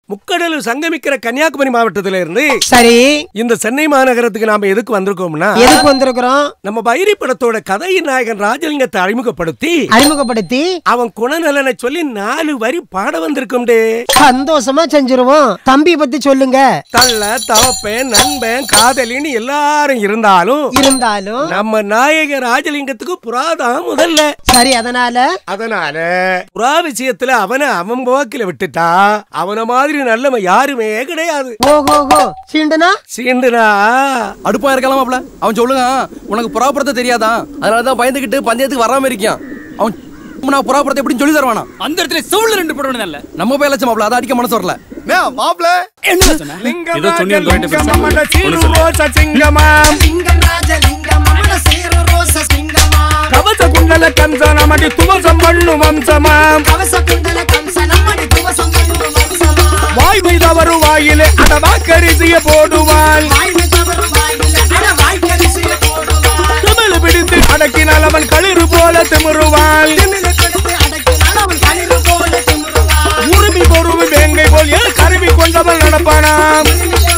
முக்கடல் சங்கமிக்கிற கன்னியாகுமரி மாவட்டத்தில இருந்து சரி இந்த சென்னை மாநகரத்துக்கு நாம எதுக்கு வந்திருக்கோம்னா எதுக்கு வந்திருக்கிறோம் நம்ம பைரி படத்தோட கதையின் நாயகன் ராஜலிங்கத்தை அறிமுகப்படுத்தி அறிமுகப்படுத்தி அவன் குணநலனை சொல்லி நாலு வரி பாட வந்திருக்கோம்டே சந்தோஷமா செஞ்சிருவோம் தம்பி பத்தி சொல்லுங்க தள்ள தவப்பேன் நண்பன் காதலின்னு எல்லாரும் இருந்தாலும் இருந்தாலும் நம்ம நாயக ராஜலிங்கத்துக்கு புறாதான் முதல்ல சரி அதனால அதனால புறா விஷயத்துல அவனை அவன் போக்கில விட்டுட்டா அவன மாதிரி நல்லவன் யாருமே கிடையாது ஓஹோஹோ சீண்டனா சீண்டுனா அடுப்பா இருக்கலாம் மாப்ள அவன் சொல்லுங்க உனக்கு புறாப்புறத்தை தெரியாதா அதனால தான் பயந்துகிட்டு பந்தயத்துக்கு வராம இருக்கான் அவன் நான் புறாப்புறத்தை எப்படின்னு சொல்லி தருவானா அந்த இடத்துல செவுல ரெண்டு போட இல்ல நம்ம போய் லட்சம் மாப்ள அதை அடிக்க மனசு வரல மாப்பிள என்ன சொன்ன லிங்கமாக சொன்னீங்க, உங்ககிட்ட பேச. லிங்கமமன சீருரோச சிங்கமாம் லிங்கம் ராஜ லிங்கம் அமன சேரு ரோச சிங்கமா கவச குண்டல கம்சனமடி துவசம் பண்ணு வம்சமாம் கவச குண்டல கம்ச நம்மடி துவசம் பண்ணும் வம்சமா வாய் மீதவரு வாயிலே அடவா கரிசிய போடுவாள் வாய்மை தவறு வாயில அட வாய்க்கரிசிய போடுவான் கமல பிடித்து அடக்கினால் அவன் களிறு போல திமிருவாள் திமில கொடுத்து அடக்கினால் அவன் களிறு போல திமிருவான் உருமி பொறுமை வேங்கை போல் ஏ கருவி கொண்டவன் நடப்பானாம்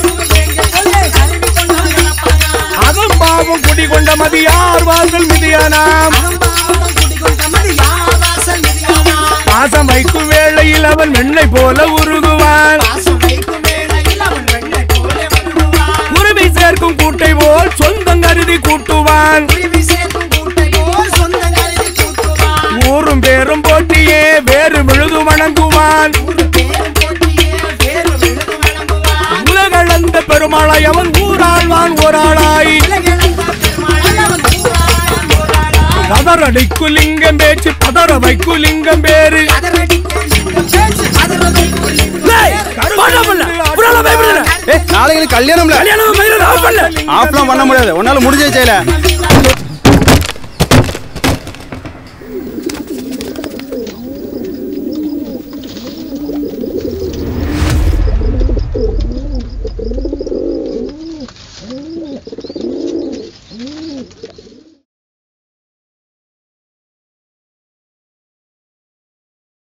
அகம் பாவம் குடி கொண்ட மதியார் வாழ்கள் மிதியானாம் பாசம் வைக்கும் வேளையில் அவன் வெண்ணெய் போல உருகுவான் உருவி சேர்க்கும் கூட்டை போல் சொந்தம் கருதி கூட்டுவான் ஊரும் பேரும் போட்டியே வேறு விழுது வணங்குவான் உலகளந்த பெருமாளை அவன் ஊராழ்வான் ஓராளாய் பதறடிக்கு லிங்கம் பேச்சு பதற வைக்கு லிங்கம் பேரு நாளைக்கு கல்யாணம்ல ஆஃப்லாம் பண்ண முடியாது உன்னால முடிஞ்சே செய்யல